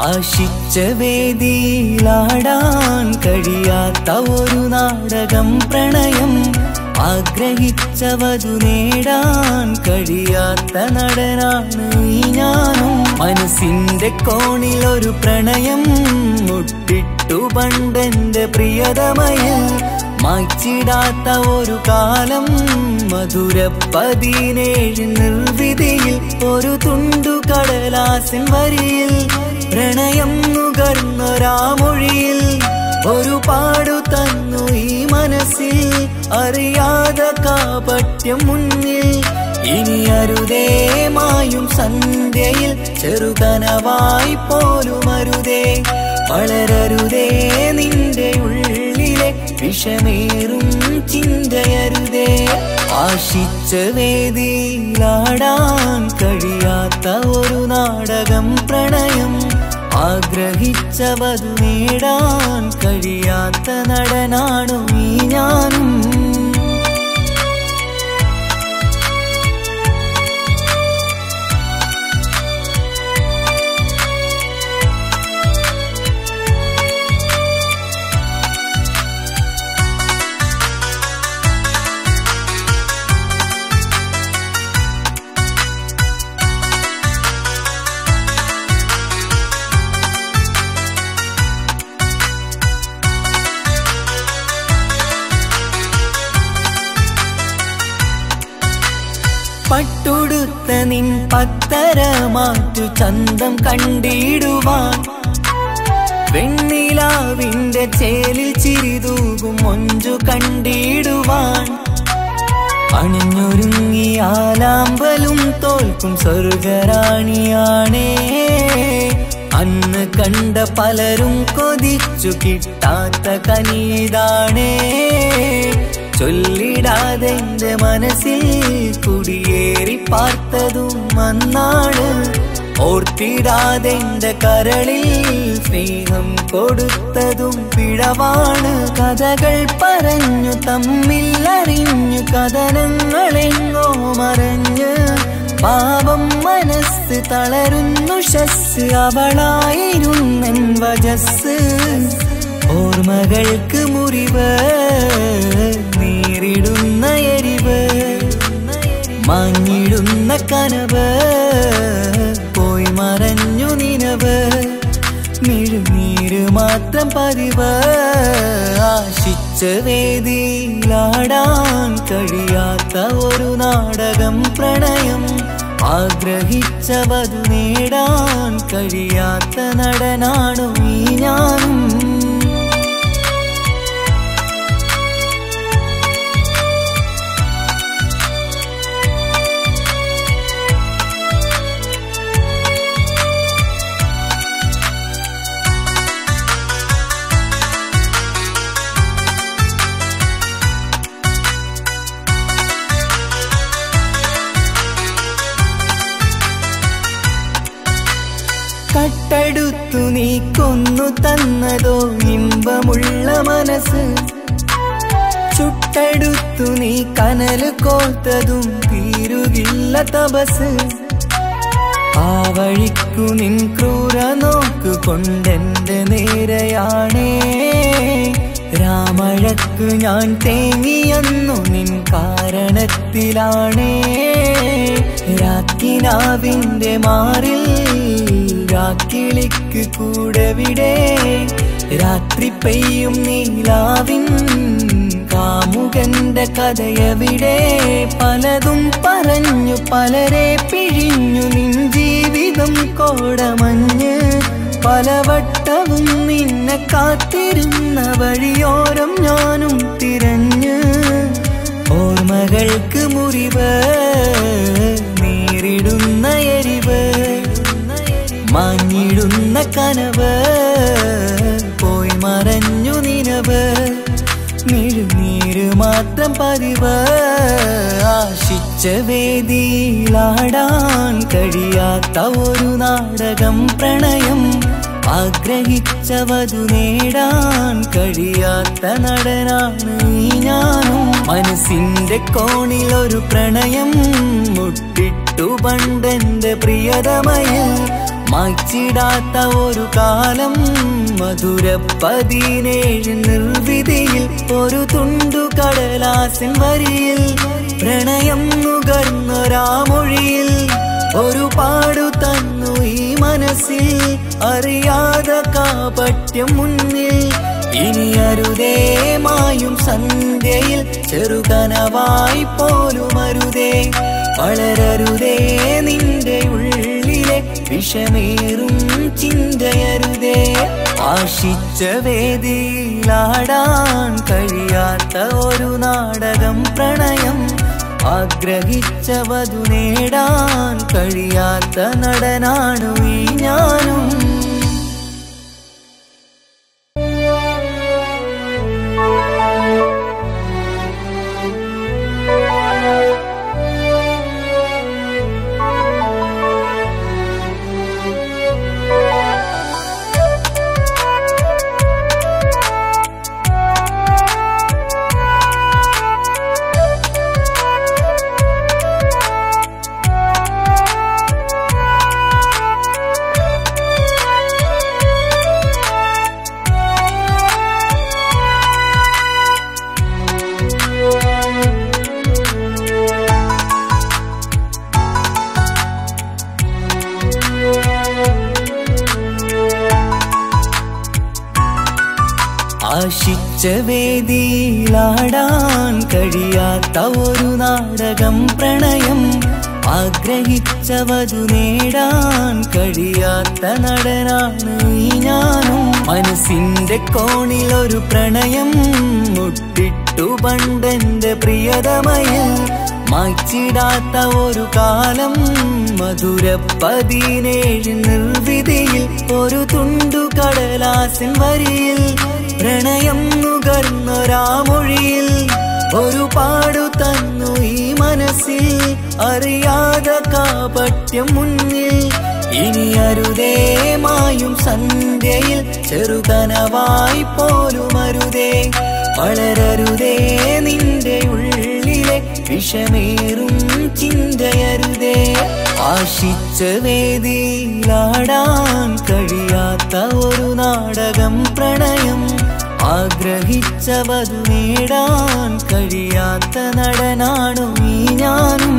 ആശിച്ച വേദിയിലാടാൻ കഴിയാത്ത ഒരു നാടകം പ്രണയം ആഗ്രഹിച്ചവതു നേടാൻ കഴിയാത്ത നടനാണ് ഈ ഞാനും മനസ്സിന്റെ കോണിൽ ഒരു പ്രണയം മുട്ടിട്ടു പണ്ടെന്റെ പ്രിയതമയിൽ മായ്ച്ചിടാത്ത ഒരു കാലം മധുര പതിനേഴ് നിർവിധിയിൽ ഒരു തുണ്ടു കടലാസിൻ വരിയിൽ പ്രണയം നുകർന്നൊരാമൊഴിയിൽ ഒരു പാടു തന്നു ഈ മനസ്സിൽ അറിയാതെ കാപട്യം മുന്നിൽ ഇനി അരുതേ മായും സന്ധ്യയിൽ ചെറുകനവായി പോലും അരുതേ വളരരുതേ നിന്റെ ഉള്ളിലെ വിഷമേറും ചിന്തയരുതേ ആശിച്ച വേദിയിലാടാൻ കഴിയാത്ത ഒരു നാടകം പ്രണയം ആഗ്രഹിച്ചവതു നേടാൻ കഴിയാത്ത നടനാണു ഈ ഞാനും പട്ടുടുത്ത നിൻ പത്തര മാറ്റു ചന്തം കണ്ടിടുവാൻ വെണ്ണിലാവിന്റെ ചേലിൽ ചിരിതൂകും മൊഞ്ചു കണ്ടിടുവാൻ അണിഞ്ഞൊരുങ്ങിയാലാമ്പലും തോൽക്കും സ്വർഗറാണിയാണേ അന്ന് കണ്ട പലരും കൊതിച്ചു കിട്ടാത്ത കനീതാണേ ചൊല്ലിടാതെ എന്റെ മനസ്സിൽ കുടിയേറി പാർത്തതും അന്നാണ് ഓർത്തിടാതെ എന്റെ കരളിൽ സ്നേഹം കൊടുത്തതും പിഴവാണ് കഥകൾ പറഞ്ഞു തമ്മിൽ അറിഞ്ഞു കഥനങ്ങളെങ്ങോ മറഞ്ഞ് പാപം മനസ്സ് തളരുന്നു ഷസ് അവളായിരുന്നൻ വജസ് ഓർമ്മകൾക്ക് മുറിവ് നേരിടുന്ന എരിവ് മങ്ങിടുന്ന കനവ് പോയി മറഞ്ഞു നിനവ് മിഴുനീര് മാത്രം പതിവ് ആശിച്ച വേദിയിലാടാൻ കഴിയാത്ത ഒരു നാടകം പ്രണയം ആഗ്രഹിച്ചവതു നേടാൻ കഴിയാത്ത നടനാണു ഈ ഞാനും കട്ടെടുത്തു നീ കൊന്നു തന്നതോ ഇമ്പമുള്ള മനസ്സ് ചുട്ടെടുത്തു നീ കനല് കോത്തതും തീരുകില്ല തപസ് ആ വഴിക്കു നിൻ ക്രൂര നോക്കു കൊണ്ടെന്റെ നേരെയാണേ രാമഴക്കു ഞാൻ തേങ്ങിയെന്നു നിൻ കാരണത്തിലാണേ രാക്കിനാവിന്റെ മാറിൽ രാക്കിളിക്ക് കൂടവിടെ രാത്രി പെയ്യും നീലാവിൻ കാമുകന്റെ കഥയവിടെ പലതും പറഞ്ഞു പലരെ പിഴിഞ്ഞു നിൻ ജീവിതം കോടമഞ്ഞ് പലവട്ടവും നിന്നെ കാത്തിരുന്ന വഴിയോരം ഞാനും തിരഞ്ഞ് ഓർമ്മകൾക്ക് മുറിവ് നേരിടുന്ന എരിവ് മാഞ്ഞിടുന്ന കനവ് പോയി മറഞ്ഞു നിനവ് മിഴുനീര് മാത്രം പതിവ് ആശിച്ച വേദിയിലാടാൻ കഴിയാത്ത ഒരു നാടകം പ്രണയം ആഗ്രഹിച്ചവതു നേടാൻ കഴിയാത്ത നടനാണ് ഈ ഞാനും മനസ്സിന്റെ കോണിൽ ഒരു പ്രണയം മുട്ടിട്ടു പണ്ടെന്റെ പ്രിയതമയിൽ മായ്ച്ചിടാത്ത ഒരു കാലം മധുര പതിനേഴ് നിർവിധിയിൽ ഒരു തുണ്ടു കടലാസിൻ വരിയിൽ പ്രണയം നുകർന്നൊരാമൊഴിയിൽ ഒരു പാടു തന്നു ഈ മനസ്സിൽ അറിയാതെ കാപട്യം മുന്നിൽ ഇനി അരുതേ മായും സന്ധ്യയിൽ ചെറുകനവായി പോലും അരുതേ വളരരുതേ നിന്റെ ഉള്ളിലെ വിഷമേറും ചിന്തയരുതേ ആശിച്ച വേദിയിലാടാൻ കഴിയാത്ത ഒരു നാടകം പ്രണയം ആഗ്രഹിച്ചവതു നേടാൻ കഴിയാത്ത നടനാണു ഈ ഞാനും ആശിച്ച വേദിയിലാടാൻ കഴിയാത്ത ഒരു നാടകം പ്രണയം ആഗ്രഹിച്ചവതു നേടാൻ കഴിയാത്ത നടനാണ് ഈ ഞാനും മനസ്സിന്റെ കോണിൽ ഒരു പ്രണയം മുട്ടിട്ടു പണ്ടെന്റെ പ്രിയതമയിൽ മായ്ച്ചിടാത്ത ഒരു കാലം മധുര പതിനേഴ് നിർവിധിയിൽ ഒരു തുണ്ടു കടലാസിൻ വരിയിൽ പ്രണയം നുകർന്നൊരാമൊഴിയിൽ ഒരു പാടു തന്നു ഈ മനസ്സിൽ അറിയാതെ കാപട്യം മുന്നിൽ ഇനി അരുതേ മായും സന്ധ്യയിൽ ചെറുകനവായി പോലും അരുതേ വളരരുതേ നിന്റെ ഉള്ളിലെ വിഷമേറും ചിന്തയരുതേ ആശിച്ച വേദിയിലാടാൻ കഴിയാത്ത ഒരു നാടകം പ്രണയം ആഗ്രഹിച്ചവതു നേടാൻ കഴിയാത്ത നടനാണു ഈ ഞാനും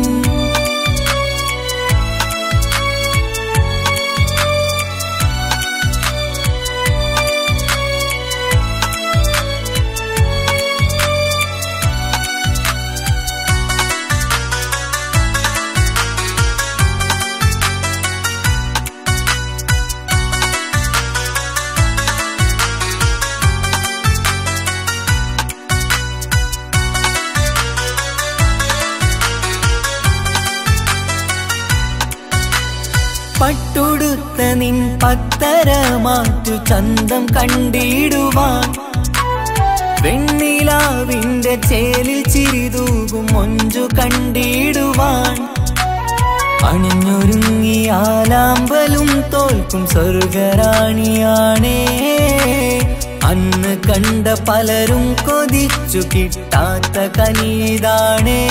പട്ടുടുത്ത നിൻ പത്തര മാറ്റു ചന്തം കണ്ടിടുവാൻ വെണ്ണിലാവിന്റെ ചേലിൽ ചിരിതൂകും മൊഞ്ചു കണ്ടിടുവാൻ അണിഞ്ഞൊരുങ്ങി ആലാമ്പലും തോൽക്കും സ്വർഗറാണിയാണേ അന്ന് കണ്ട പലരും കൊതിച്ചു കിട്ടാത്ത കനീതാണേ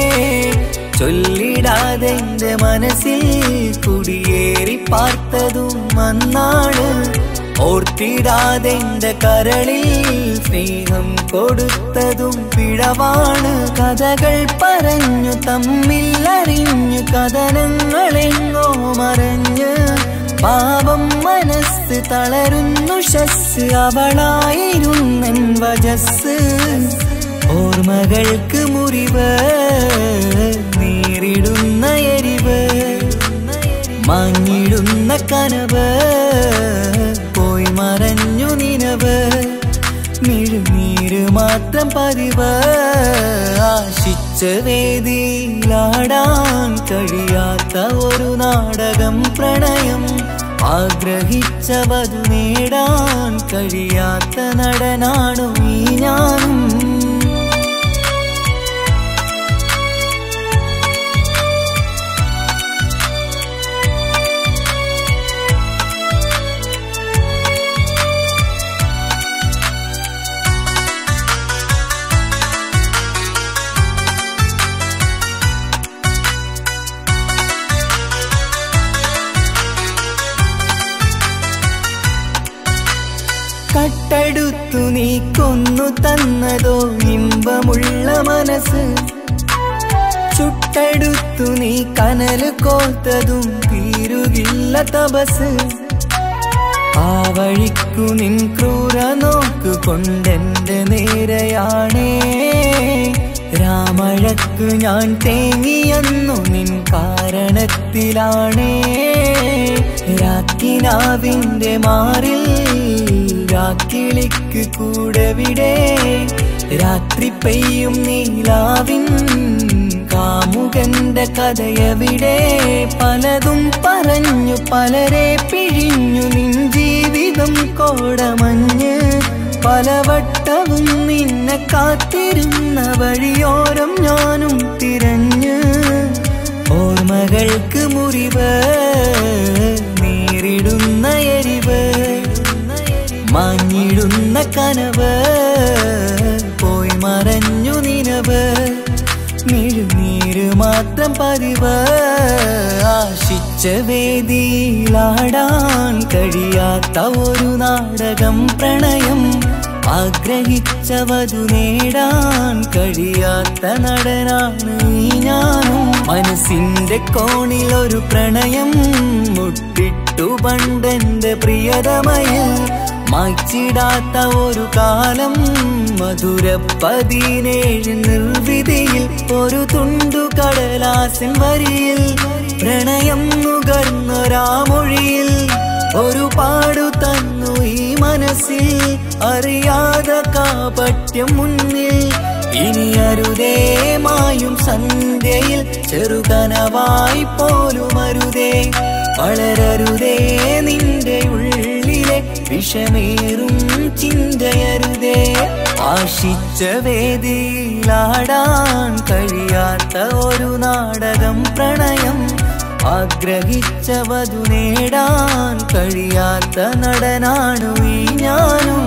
ചൊല്ലിടാതെ എന്റെ മനസ്സിൽ കുടിയേറി പാർത്തതും അന്നാണ് ഓർത്തിടാതെ എന്റെ കരളിൽ സ്നേഹം കൊടുത്തതും പിഴവാണ് കഥകൾ പറഞ്ഞു തമ്മിൽ അറിഞ്ഞു കഥനങ്ങളെങ്ങോ മറഞ്ഞ് പാപം മനസ്സ് തളരുന്നു ഷസ് അവളായിരുന്നൻ വജസ് ഓർമ്മകൾക്ക് മുറിവ് നേരിടുന്ന എരിവ് മാഞ്ഞിടുന്ന കനവ് പോയി മറഞ്ഞു നിനവ് മിഴുനീര് മാത്രം പതിവ് ആശിച്ച വേദിയിലാടാൻ കഴിയാത്ത ഒരു നാടകം പ്രണയം ആഗ്രഹിച്ചവതു നേടാൻ കഴിയാത്ത നടനാണു ഈ ഞാനും കൊന്നു തന്നതോ ഇമ്പമുള്ള മനസ്സ് ചുട്ടെടുത്തു നീ കനല് കോത്തതും തീരുകില്ല തപസ് ആ വഴിക്കു നിൻ ക്രൂര നോക്ക് കൊണ്ടെന്റെ നേരെയാണേ രാമഴക്ക് ഞാൻ തേങ്ങിയെന്നു നിൻ കാരണത്തിലാണേ രാക്കിനാവിന്റെ മാറിൽ രാക്കിളിക്ക് കൂടെ വിടെ രാത്രി പെയ്യും നീലാവിൻ കാമുകന്റെ കഥയവിടെ പലതും പറഞ്ഞു പലരെ പിഴിഞ്ഞു നിൻ ജീവിതം കോടമഞ്ഞ് പലവട്ടവും നിന്നെ കാത്തിരുന്ന വഴിയോരം ഞാനും തിരഞ്ഞ് ഓർമ്മകൾക്ക് മുറിവ് നേരിടുന്ന എരിവ് മാഞ്ഞിടുന്ന കനവ് പോയി മറഞ്ഞു നിനവ് മിഴുനീര് മാത്രം പതിവ് ആശിച്ച വേദിയിലാടാൻ കഴിയാത്ത ഒരു നാടകം പ്രണയം ആഗ്രഹിച്ചവതു നേടാൻ കഴിയാത്ത നടനാണ് ഈ ഞാനും മനസ്സിന്റെ കോണിൽ ഒരു പ്രണയം മുട്ടിട്ടു പണ്ടെന്റെ പ്രിയതമയിൽ മായ്ച്ചിടാത്ത ഒരു കാലം മധുര പതിനേഴ് നിർവിധിയിൽ ഒരു തുണ്ടു കടലാസിൻ വരിയിൽ പ്രണയം നുകർന്നൊരാമൊഴിയിൽ ഒരു പാടു തന്നു ഈ മനസ്സിൽ അറിയാതെ കാപട്യം മുന്നിൽ ഇനി അരുതേ മായും സന്ധ്യയിൽ ചെറുകനവായി പോലും അരുതേ വളരരുതേ നിന്റെ ഉള്ളിലെ വിഷമേറും ചിന്തയരുതേ ആശിച്ച വേദിയിലാടാൻ കഴിയാത്ത ഒരു നാടകം പ്രണയം ആഗ്രഹിച്ചവതു നേടാൻ കഴിയാത്ത നടനാണു ഈ ഞാനും